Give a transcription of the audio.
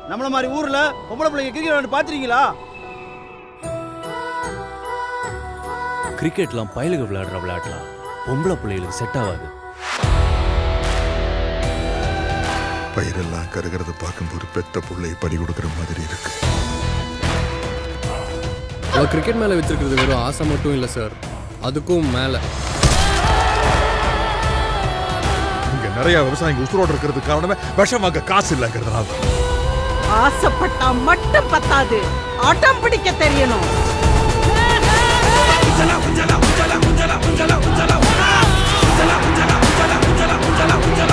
நம்மள மாதிரி ஊர்ல பொம்பளை பிள்ளைங்க கிரிக்கெட் விளையாண்டு பாத்துறீங்களா கிரிக்கெட்லாம் பயலுக விளையாடுற விளையாடலாம் பொம்பளை பிள்ளைகளுக்கு செட் ஆகாது பயிரெல்லாம் கருகிறத பார்க்கும்போது பெத்த புள்ளை பறி கொடுக்கிற மாதிரி இருக்கு அவள் கிரிக்கெட் மேலே வச்சிருக்கிறது வெறும் ஆசை மட்டும் இல்லை சார் அதுக்கும் மேலே இங்க நிறைய விவசாயிங்க உசுரோடு இருக்கிறதுக்கு காரணமே விஷம் வாங்க காசு இல்லைங்கிறதுனால தான். ஆசைப்பட்டா மட்டும் பத்தாது ஆட்டம் பிடிக்க தெரியணும் உஜலா உஜலா உஜலா உஜலா உஜலா உஜலா உஜலா உஜலா உஜலா உஜலா உஜலா